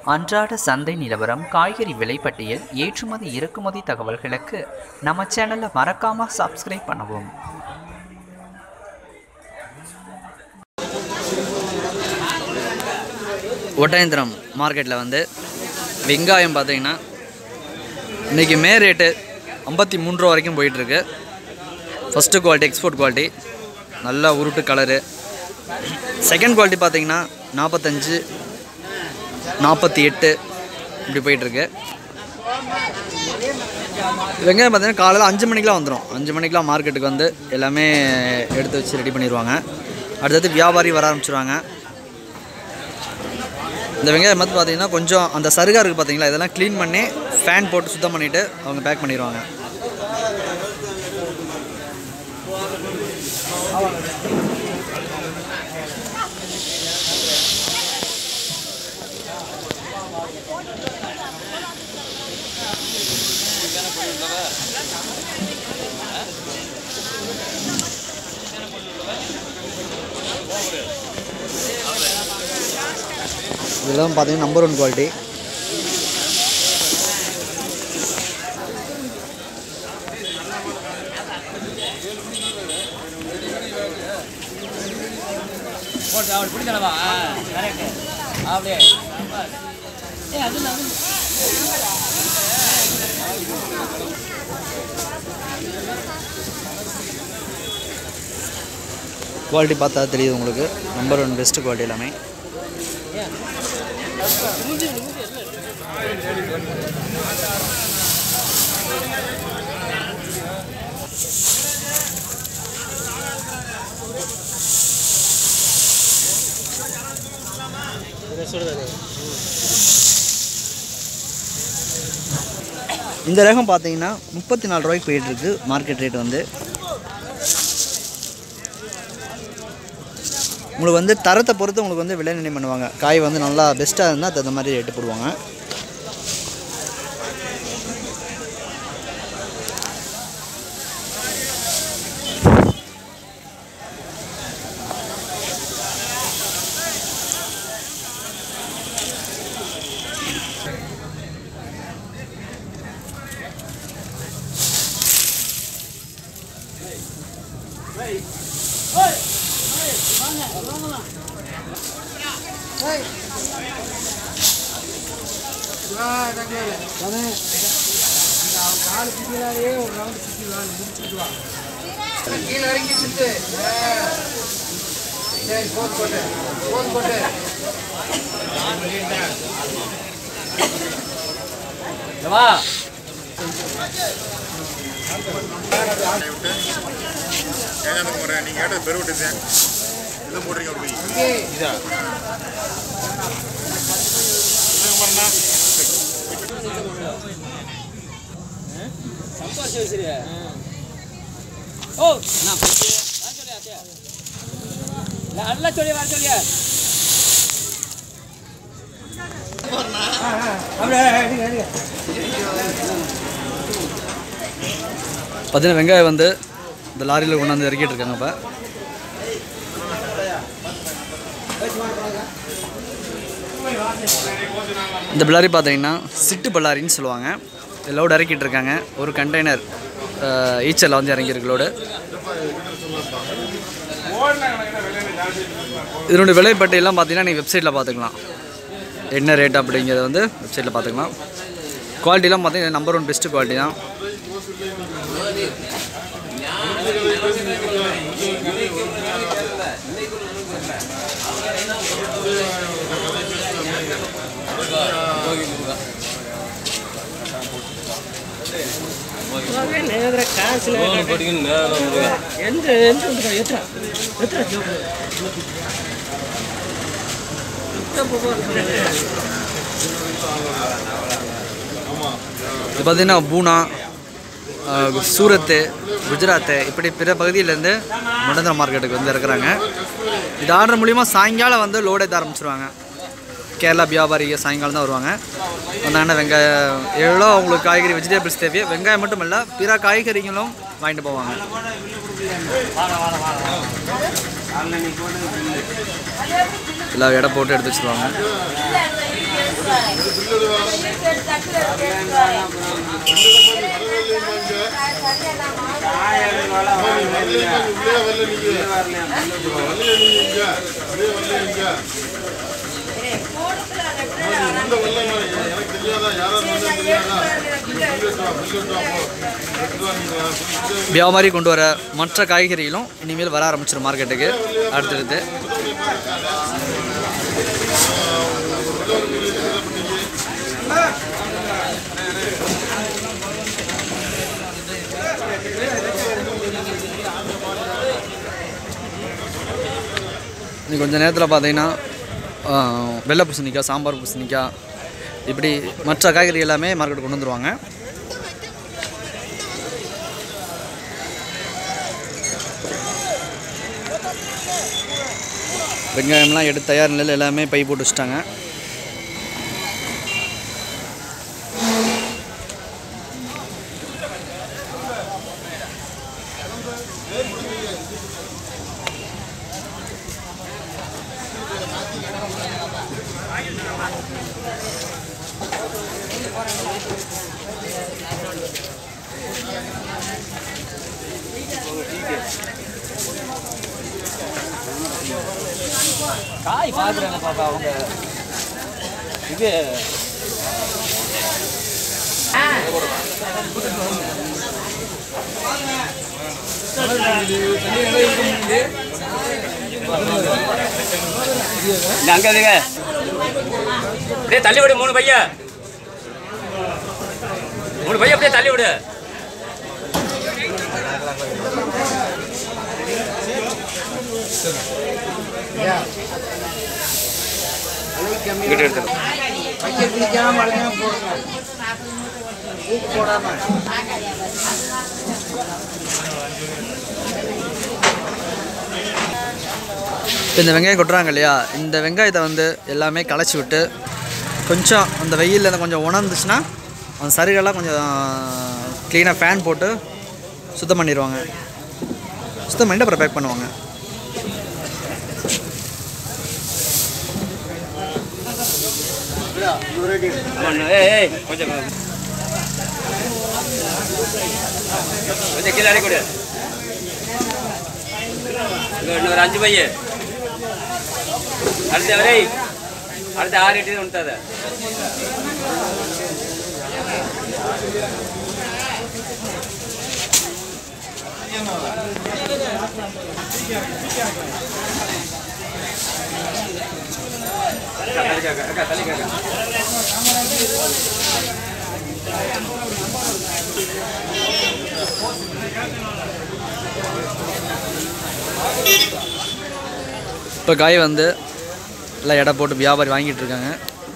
அன்றாட சந்தை நிலவரம் காய்கறி விலைப்பட்டியல் ஏற்றுமதி இறக்குமதி தகவல்களுக்கு நம்ம சேனலை மறக்காம சப்ஸ்கிரைப் பண்ணவும் ஒட்டயந்திரம் மார்க்கெட்டில் வந்து வெங்காயம் பார்த்தீங்கன்னா இன்றைக்கி மே ரேட்டு ஐம்பத்தி மூணு ரூபா வரைக்கும் போயிட்டுருக்கு ஃபஸ்ட்டு குவாலிட்டி எக்ஸ்போர்ட் குவாலிட்டி நல்ல உருட்டு கலரு செகண்ட் குவாலிட்டி பார்த்தீங்கன்னா நாற்பத்தஞ்சு நாற்பத்தி எட்டு இப்படி போயிட்டுருக்கு வெங்காயம் பார்த்தீங்கன்னா காலையில் அஞ்சு மணிக்கெலாம் வந்துடும் அஞ்சு மணிக்கெலாம் மார்க்கெட்டுக்கு வந்து எல்லாமே எடுத்து வச்சு ரெடி பண்ணிடுவாங்க அடுத்தது வியாபாரி வர ஆரம்பிச்சிருவாங்க இந்த வெங்காயம் வந்து பார்த்தீங்கன்னா கொஞ்சம் அந்த சருகா இருக்குது பார்த்தீங்களா இதெல்லாம் க்ளீன் பண்ணி ஃபேன் போட்டு சுத்தம் பண்ணிவிட்டு அவங்க பேக் பண்ணிடுவாங்க இதெல்லாம் பார்த்தீங்கன்னா நம்பர் ஒன் குவாலிட்டி குவாலிட்டி பார்த்தா தெரியுது உங்களுக்கு நம்பர் ஒன் பெஸ்ட் குவாலிட்டி எல்லாமே இந்த ரகம் பார்த்தீங்கன்னா முப்பத்தி நாலு ரூபாய்க்கு போயிட்டுருக்கு மார்க்கெட் ரேட் வந்து உங்களுக்கு வந்து தரத்தை பொறுத்து உங்களுக்கு வந்து விலை நிர்ணயம் பண்ணுவாங்க காய் வந்து நல்லா பெஸ்ட்டாக இருந்தால் தகுந்த மாதிரி ரேட்டு போடுவாங்க ஏன் முறை நீங்கள் கேட்டது பெருவிட்டு இதான் போடுறீங்க அப்படி இதா பார்த்தீங்கன்னா வெங்காயம் வந்து இந்த லாரியில் கொண்டாந்து இறக்கிட்டு இருக்காங்க இப்போ இந்த பல்லாரி பார்த்தீங்கன்னா சிட்டு பல்லாரின்னு சொல்லுவாங்க லோடு இறக்கிட்டு இருக்காங்க ஒரு கண்டெய்னர் ஈச்சரில் வந்து இறங்கியிருக்கு லோடு இதனுடைய விலைப்பட்டியெல்லாம் பார்த்தீங்கன்னா நீங்கள் வெப்சைட்டில் பார்த்துக்கலாம் என்ன ரேட் அப்படிங்கிறத வந்து வெப்சைட்டில் பார்த்துக்கலாம் குவாலிட்டிலாம் பார்த்தீங்கன்னா நம்பர் ஒன் பெஸ்ட்டு குவாலிட்டி தான் இது பார்த்தீங்கன்னா பூனா அஹ், சூரத்து குஜராத்து இப்படி பிற பகுதியிலேருந்து மடந்திர மார்க்கெட்டுக்கு வந்து இருக்கிறாங்க இது ஆர்டர் மூலிமா சாயங்காலம் வந்து லோட் ஏற்ற ஆரம்பிச்சிருவாங்க கேரளா வியாபாரிக சாயங்காலம் தான் வருவாங்க வந்தாங்கன்னா வெங்காயம் எவ்வளோ அவங்களுக்கு காய்கறி வெஜிடபிள்ஸ் தேவையோ வெங்காயம் மட்டும் இல்லை பிற காய்கறிகளும் வாங்கிட்டு போவாங்க எல்லாம் எடை போட்டு எடுத்து வச்சுருவாங்க வியாபாரி கொண்டு வர மற்ற காய்கறிகளும் இனிமேல் வர ஆரம்பிச்சிடும் மார்க்கெட்டுக்கு அடுத்தடுத்து இன்னும் கொஞ்சம் நேரத்தில் பார்த்தீங்கன்னா ஆ, வெள்ளை பூசணிக்காய் சாம்பார் பூசணிக்காய் இப்படி மற்ற காய்கறி எல்லாமே மார்க்கெட் கொண்டு வந்துருவாங்க வெங்காயம்லாம் எடுத்து தயார் நிலையில் எல்லாமே பை போட்டு வச்சுட்டாங்க காய் பார்க்குறாங்க பாப்பா அவங்க இது இந்த அங்க இருங்க அப்படியே தள்ளி விடு மூணு பைய மூணு பைய அப்படியே தள்ளி விடு இங்கிட்டு எடுத்து இப்போ இந்த வெங்காயம் கொட்டுறாங்க இல்லையா இந்த வெங்காயத்தை வந்து எல்லாமே களைச்சி விட்டு கொஞ்சம் அந்த வெயிலில் அந்த கொஞ்சம் உணர்ந்துச்சுன்னா அந்த சருகெல்லாம் கொஞ்சம் க்ளீனாக ஃபேன் போட்டு சுத்தம் பண்ணிடுவாங்க சுத்தம் பண்ணிட்டு அப்புறம் பேக் பண்ணுவாங்க ஆமாண்ணா. ஏய் ஏய் கொஞ்சம் கொஞ்சம் கீழே இறக்கி விடு இங்க இன்னொரு அஞ்சு பைய அடுத்த வரை அடுத்த ஆறு எட்டு உண்டாத தள்ளி கேக்க அக்கா தள்ளி கேக்க இப்போ காய் வந்து எல்லாம் எடை போட்டு வியாபாரி வாங்கிட்டு இருக்காங்க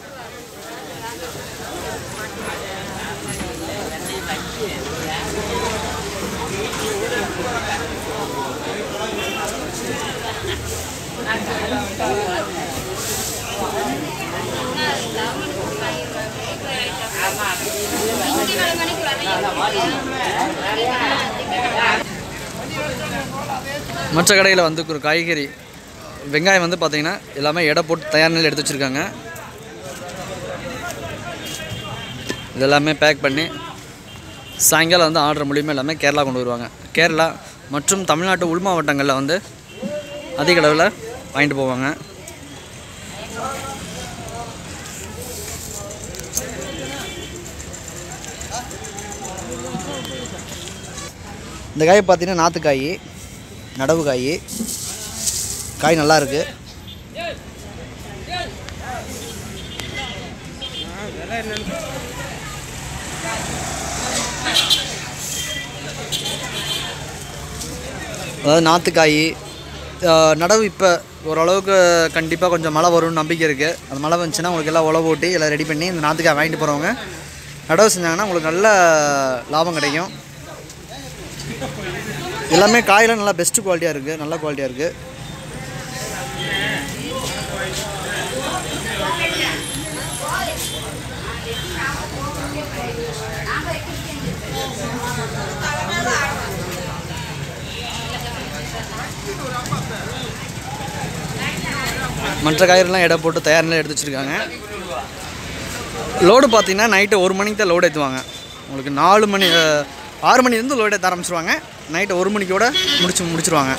மற்ற கடையில் வந்து ஒரு காய்கறி வெங்காயம் வந்து பார்த்தீங்கன்னா எல்லாமே எடை போட்டு தயார் நிலையில் எடுத்து வச்சுருக்காங்க இது எல்லாமே பேக் பண்ணி சாயங்காலம் வந்து ஆர்டர் மூலியமாக எல்லாமே கேரளா கொண்டு வருவாங்க கேரளா மற்றும் தமிழ்நாட்டு உள் மாவட்டங்களில் வந்து அதிக அளவில் வாங்கிட்டு போவாங்க இந்த காய் பார்த்தீங்கன்னா நாற்றுக்காய் நடவு காய் காய் நல்லா இருக்கு அதாவது நாற்றுக்காய் நடவு இப்போ ஓரளவுக்கு கண்டிப்பாக கொஞ்சம் மழை வரும்னு நம்பிக்கை இருக்குது அந்த மழை வந்துச்சுன்னா உங்களுக்கு எல்லாம் உழவு ஓட்டி எல்லாம் ரெடி பண்ணி இந்த நாற்றுக்காய் வாங்கிட்டு போகிறவங்க நடவு செஞ்சாங்கன்னா உங்களுக்கு நல்ல லாபம் கிடைக்கும் எல்லாமே காயெல்லாம் நல்லா பெஸ்ட் குவாலிட்டியாக இருக்குது நல்ல குவாலிட்டியாக இருக்குது மற்ற காய்கறிலாம் எடை போட்டு தயார் நிலையில் எடுத்து வச்சுருக்காங்க லோடு பார்த்தீங்கன்னா நைட்டு ஒரு மணிக்கு தான் லோடு ஏற்றுவாங்க உங்களுக்கு நாலு மணி அஹ், ஆறு மணிலேருந்து லோடு ஏற்ற ஆரம்பிச்சிருவாங்க நைட்டு ஒரு மணிக்கோட முடிச்சு முடிச்சிருவாங்க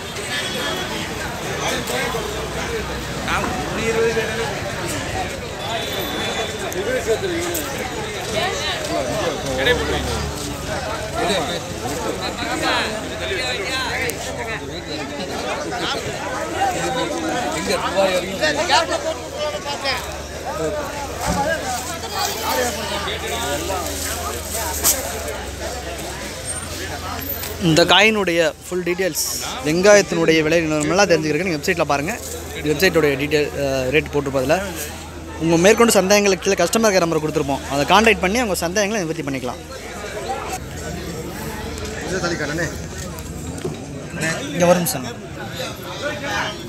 இந்த காயினுடைய ஃபுல் டீட்டெயில்ஸ் வெங்காயத்தினுடைய விலை நல்லா தெரிஞ்சுக்கிறதுக்கு நீங்கள் வெப்சைட்டில் பாருங்கள் வெப்சைட்டோடைய டீட்டெயில் ரேட் போட்டிருப்பதில் உங்கள் மேற்கொண்டு சந்தேகங்களுக்கு கீழே கஸ்டமர் கேர் நம்பர் கொடுத்துருப்போம் அதை கான்டாக்ட் பண்ணி அவங்க சந்தேகங்களை நிவர்த்தி பண்ணிக்கலாம் இங்கே வரும் சார்